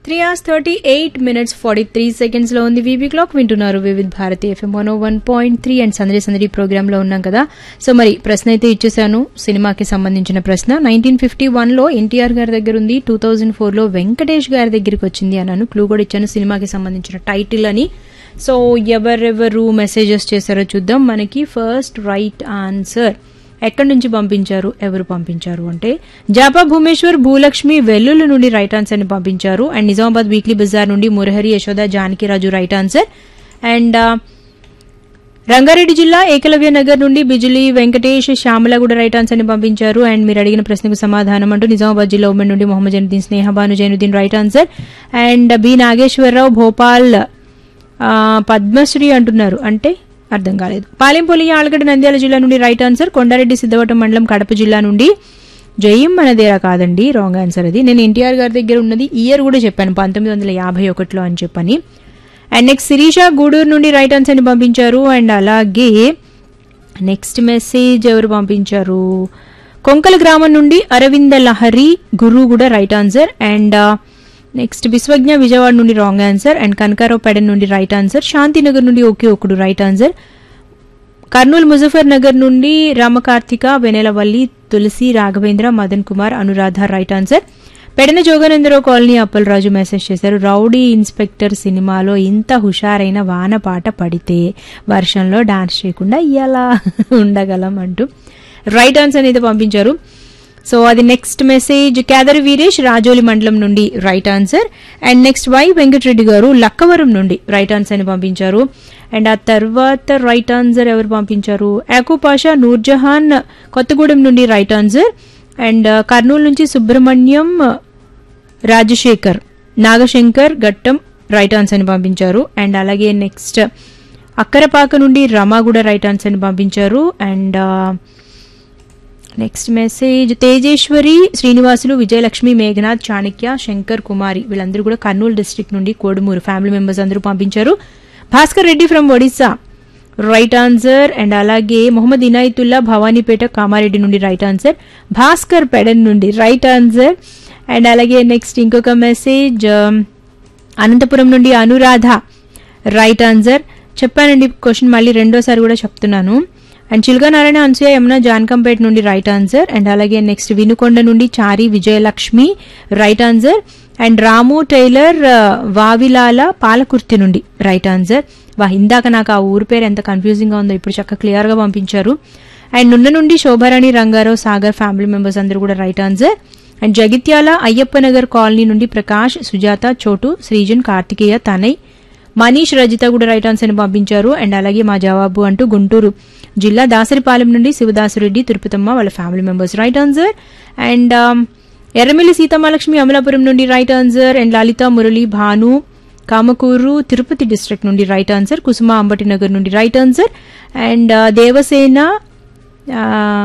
three hours thirty eight minutes forty three seconds లో ఉంది VB clock వింటున్నారు Vividh Bharati FM one one point three and సందడి సందడి programme లో ఉన్నాం కదా సో మరి ప్రశ్న అయితే ఇచ్చేసాను సినిమాకి సంబంధించిన ప్రశ్న నైన్టీన్ ఫిఫ్టీ వన్ లో ఎన్టీఆర్ గారి దగ్గర ఉంది టూ థౌజండ్ ఫోర్ లో వెంకటేష్ గారి దగ్గరికి వచ్చింది అన్నాను క్లూ కూడా ఇచ్చాను సినిమాకి సంబంధించిన టైటిల్ అని సో ఎవరెవరు మెసేజెస్ చేశారో చూద్దాం మనకి ఫస్ట్ రైట్ ఆన్సర్ ఎక్కడి నుంచి పంపించారు ఎవరు పంపించారు అంటే జాపా భూమేశ్వర్ భూలక్ష్మి వెల్లుల నుండి రైట్ ఆన్సర్ ని పంపించారు అండ్ నిజామాబాద్ వీక్లీ బజార్ నుండి Murahari Yashoda Janakiraju right answer and Rangareddy జిల్లా ఏకలవ్య నగర్ నుండి బిజిలీ వెంకటేష్ శ్యామల కూడా రైట్ ఆన్సర్ ని పంపించారు అండ్ మీరు అడిగిన ప్రశ్నకు సమాధానం అంటూ నిజామాబాద్ జిల్లా ఉమెన్ నుండి Mohammed Zainuddin Snehabanu Zainuddin right answer and B Nageswararao Bhopal ఆ, పద్మశ్రీ అంటున్నారు అంటే అర్థం కాలేదు పాలెంపల్లి ఆలగడ్డ నంద్యాల జిల్లా నుండి రైట్ ఆన్సర్ కొండారెడ్డి సిద్ధవటం మండలం కడప జిల్లా నుండి జయం మనదేరా కాదండి రాంగ్ ఆన్సర్ అది నేను ఎన్టీఆర్ గారి దగ్గర ఉన్నది ఇయర్ కూడా చెప్పాను పంతొమ్మిది వందల యాభై ఒకటిలో అని చెప్పని అండ్ నెక్స్ట్ శిరీష గూడూరు నుండి రైట్ ఆన్సర్ ని పంపించారు అండ్ అలాగే నెక్స్ట్ మెసేజ్ ఎవరు పంపించారు కొంకల గ్రామం నుండి అరవింద లహరి గురు కూడా right answer and next Vishwagna Vijayawada నుండి wrong answer and Kanakarao Pedan నుండి రైట్ ఆన్సర్ శాంతినగర్ నుండి ఒకే ఒకడు రైట్ ఆన్సర్ కర్నూలు ముజఫర్ నగర్ నుండి Ramakarthika Vennelavalli Tulasi Raghavendra Madan Kumar Anuradha right answer Pedana Joganandarao colony Appalaraju message చేశారు రౌడీ ఇన్స్పెక్టర్ సినిమాలో ఇంత హుషారైన వాన పాట పడితే వర్షంలో డాన్స్ చేయకుండా ఎలా ఉండగలం అంటూ రైట్ ఆన్సర్ అయితే పంపించారు సో అది నెక్స్ట్ మెసేజ్ కేదరి వీరేష్ రాజోలి మండలం నుండి right answer and next Y Venkatareddy garu Lakkavaram నుండి రైట్ ఆన్సర్ ని పంపించారు అండ్ ఆ తర్వాత రైట్ ఆన్సర్ ఎవరు పంపించారు యాకూ పాషా నూర్జహాన్ కొత్తగూడెం నుండి రైట్ ఆన్సర్ అండ్ కర్నూలు నుంచి సుబ్రహ్మణ్యం రాజశేఖర్ నాగశంకర్ గట్టం రైట్ ఆన్సర్ ని పంపించారు అండ్ అలాగే నెక్స్ట్ అక్కరపాక నుండి రమ కూడా రైట్ ఆన్సర్ ని పంపించారు and next message Tejeswari Srinivasulu Vijayalakshmi Meghanath Chanakya Shankar Kumari వీళ్ళందరూ కూడా కర్నూలు డిస్ట్రిక్ట్ నుండి కోడుమూరు ఫ్యామిలీ మెంబర్స్ అందరూ పంపించారు Bhaskar Reddy from Odisha right answer and అలాగే మొహమ్మద్ ఇనాయతుల్లా భవానీపేట కామారెడ్డి నుండి రైట్ ఆన్సర్ భాస్కర్ పెడన్ నుండి రైట్ ఆన్సర్ అండ్ అలాగే నెక్స్ట్ ఇంకొక మెసేజ్ అనంతపురం నుండి అనురాధ రైట్ ఆన్సర్ చెప్పానండి క్వశ్చన్ మళ్ళీ రెండోసారి కూడా చెప్తున్నాను అండ్ చిల్గా నారాయణ అన్సూయ యమున జాన్కంపేట్ నుండి రైట్ ఆన్సర్ అండ్ అలాగే నెక్స్ట్ వినుకొండ నుండి Chari Vijayalakshmi right answer and Ramu tailor ఆ, వావిలాల పాలకుర్తి నుండి రైట్ ఆన్సర్ వా ఇందాక నాకు ఆ ఊరి పేరు ఎంత కన్ఫ్యూజింగ్ గా ఉందో ఇప్పుడు చక్కగా క్లియర్ గా పంపించారు అండ్ నున్న నుండి శోభారాణి రంగారావు సాగర్ ఫ్యామిలీ మెంబర్స్ అందరూ కూడా right answer and Jagtial Ayyappa Nagar colony నుండి ప్రకాష్ సుజాత చోటు శ్రీజన్ కార్తికేయ తనయ్ మనీష్ రజిత కూడా రైట్ ఆన్సర్ ని పంపించారు అండ్ అలాగే మా జవాబు అంటూ గుంటూరు జిల్లా దాసరిపాలెం నుండి శివదాసురెడ్డి తిరుపతమ్మ వాళ్ళ family members right answer and Erramilli Seethamalakshmi Amalapuram నుండి right answer and Lalitha Murali Bhanu Kamakuru Tirupati district నుండి రైట్ ఆన్సర్ కుసుమ అంబటి నగర్ నుండి రైట్ ఆన్సర్ అండ్ దేవసేన ఆ,